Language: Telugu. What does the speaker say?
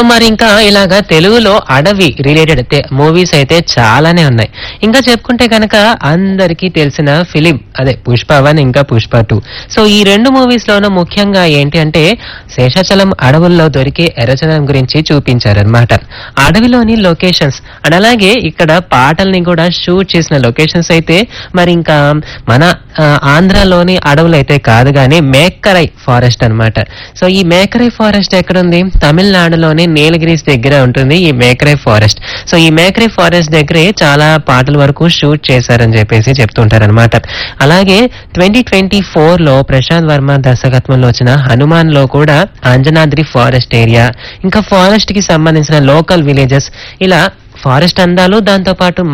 మరి ఇంకా ఇలాగా తెలుగులో అడవి రిలేటెడ్ మూవీస్ అయితే చాలానే ఉన్నాయి ఇంకా చెప్పుకుంటే కనుక అందరికీ తెలిసిన ఫిలిం అదే పుష్ప వన్ ఇంకా పుష్ప టూ సో ఈ రెండు మూవీస్ లోనూ ముఖ్యంగా ఏంటి అంటే శేషాచలం అడవుల్లో దొరికే ఎర్రచనం గురించి చూపించారనమాట అడవిలోని లొకేషన్స్ అండ్ అలాగే ఇక్కడ పాటల్ని కూడా షూట్ చేసిన లొకేషన్స్ అయితే మరి ఇంకా మన ఆ, ఆంధ్రాలోని అడవులు అయితే కాదు కానీ మేక్కరై ఫారెస్ట్ అన్నమాట సో ఈ మేకరై ఫారెస్ట్ ఎక్కడుంది తమిళనాడులోని నీలగిరీస్ దగ్గర ఉంటుంది ఈ మేకరై ఫారెస్ట్ సో ఈ మేకరై ఫారెస్ట్ దగ్గరే చాలా పాటల వరకు షూట్ చేశారని చెప్పేసి చెప్తుంటారనమాట అలాగే ట్వంటీ ట్వంటీ ఫోర్ లో ప్రశాంత్ వర్మ దర్శకత్వంలో వచ్చిన హనుమాన్ లో కూడా అంజనాద్రి ఫారెస్ట్ ఏరియా ఇంకా ఫారెస్ట్ కి సంబంధించిన లోకల్ విలేజెస్ ఇలా ఫారెస్ట్ అందాలు దాంతో పాటు